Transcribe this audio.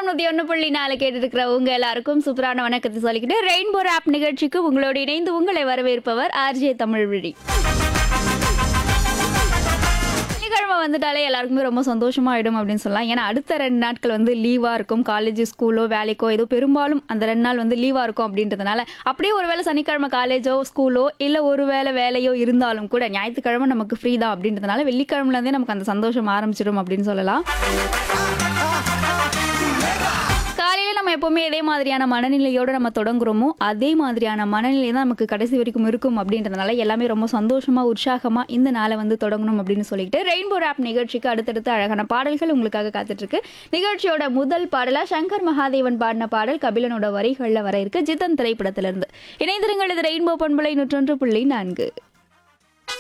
FM நூத்தி ஒன்று புள்ளி நாலு கேட்டு இருக்கிற உங்க எல்லாருக்கும் சூப்பரான வணக்கத்தை சொல்லிக்கிட்டு ரெயின்போ ஆப் நிகழ்ச்சிக்கு உங்களோடு இணைந்து உங்களை வரவேற்பவர் ஆர்ஜே தமிழ் விழி சனிக்கிழமை வந்துட்டாலே எல்லாருக்குமே ரொம்ப சந்தோஷமாயிடும் அப்படின்னு சொல்லலாம் ஏன்னா அடுத்த ரெண்டு நாட்கள் வந்து லீவாக இருக்கும் காலேஜ் ஸ்கூலோ வேலைக்கோ ஏதோ பெரும்பாலும் அந்த ரெண்டு நாள் வந்து லீவாக இருக்கும் அப்படின்றதுனால அப்படியே ஒருவேளை சனிக்கிழமை காலேஜோ ஸ்கூலோ இல்லை ஒருவேளை வேலையோ இருந்தாலும் கூட ஞாயிற்றுக்கிழமை நமக்கு ஃப்ரீ தான் அப்படின்றதுனால வெள்ளிக்கிழமைலேருந்தே நமக்கு அந்த சந்தோஷம் ஆரம்பிச்சிடும் அப்படின்னு சொல்லலாம் காலையில் நம்ம எப்போவுமே இதே மாதிரியான மனநிலையோடு நம்ம தொடங்குறோமோ அதே மாதிரியான மனநிலை தான் நமக்கு கடைசி வரைக்கும் இருக்கும் அப்படின்றதுனால எல்லாமே ரொம்ப சந்தோஷமாக உற்சாகமாக இந்த நாளை வந்து தொடங்கணும் அப்படின்னு சொல்லிட்டு ரெயின்போ ஆப் நிகழ்ச்சிக்கு அடுத்தடுத்து அழகான பாடல்கள் உங்களுக்காக காத்துட்ருக்கு நிகழ்ச்சியோட முதல் பாடலாக சங்கர் மகாதேவன் பாடின பாடல் கபிலனோட வரிகளில் வர இருக்கு ஜிதன் திரைப்படத்திலிருந்து இணைந்திருங்கள் இது ரெயின்போ பண்பலை நூற்றொன்று புள்ளி நான்கு